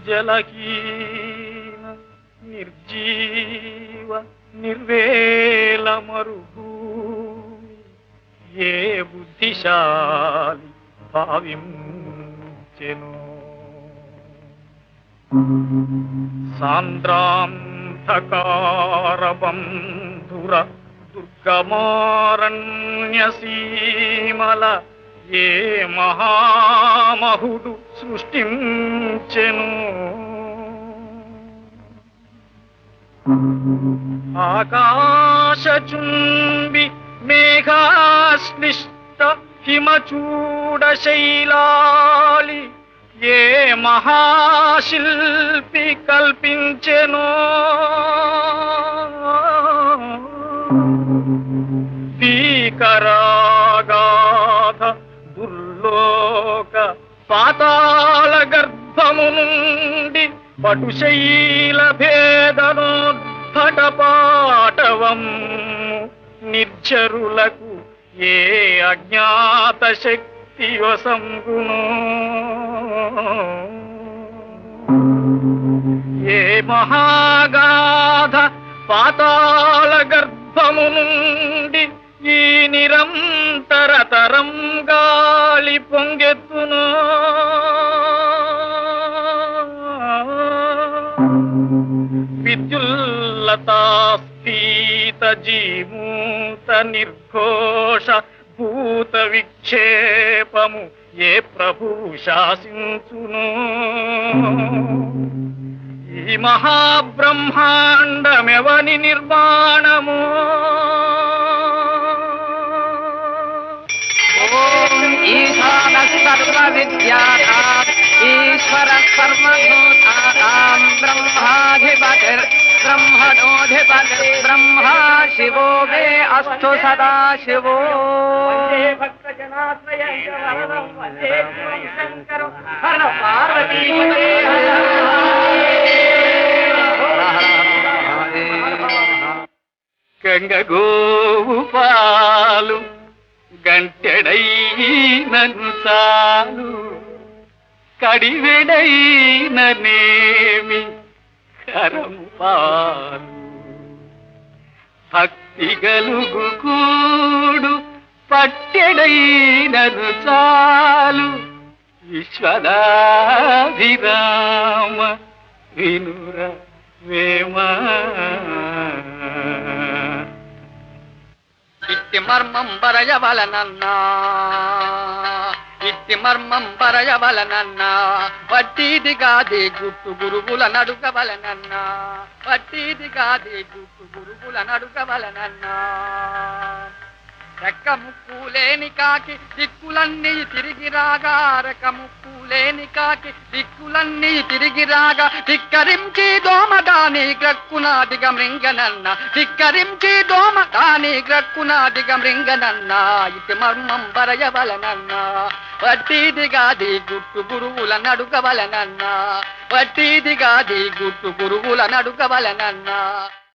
జలహీన నిర్జీవ నిర్వేల మరుగు ఏ బుద్ధిశాలి భావించెను సాంద్రాంధకారబంధుర దుర్గమారణ్యసీమల ఏ మహామహుడు సృష్టించెను ఆకాశచుంబి మేఘాశ్లిష్ట హిమచూడ శైలాలి ఏ మహాశిల్పి కల్పించెనో భీకరాగాధ దుర్లోక పాతాళ గర్భము నుండి పటుశైల భేదనోద్ధట పాటవం నిర్జరులకు ఏ అజ్ఞాత శక్తి వసంగును ఏ మహాగాధ పాతాళ గర్భము నుండి ఈ నిరంతర తరం గాలి పొంగెత్తును విద్యుల్లతాస్ఫీత జీమూత నిర్ఘోష భూత విక్షేపము ఏ ప్రభు శాసించును ఈ మహాబ్రహ్మాండమెవని నిర్మాణము ఓం ఈశాన సర్వ విద్యానాం ఈశ్వర సర్వభూతానాం బ్రహ్మాధిపతిర్ బ్రహ్మణోధిపతిర్ బ్రహ్మా శివో మే అస్తు సదా శివో గంగగోవు పాలు గంటెడైనను చాలు కడివెడైననేమి కరము పాలు భక్తి గలుగు కూడు పట్టెడైనను చాలు విశ్వదాభిరామ వినుర వేమా ఇట్టి మర్మం బరయవలనన్నా ఇట్టి మర్మం బరయవలనన్నా వట్టిది కాదే గుట్టు గురువుల నడుకవలనన్నా వట్టిది కాదే గుట్టు గురువుల నడుకవలనన్నా రెక్క ముక్కు లేని కాకి దిక్కులన్నీ తిరిగి రాగా రెక్క ముక్కు లేని కాకి దిక్కులన్నీ తిరిగి రాగా ధిక్కరించి దోమదాని గ్రక్కునాదిగ మృంగనన్న ధిక్కరించి దోమదాని గ్రక్కునాదిగ మృంగనన్న ఇటు మర్మం బరయవలనన్న వట్టిదిగాది గుట్టు గురువుల నడుకవలనన్న వట్టిదిగాది గుట్టు గురువుల నడుకవలనన్న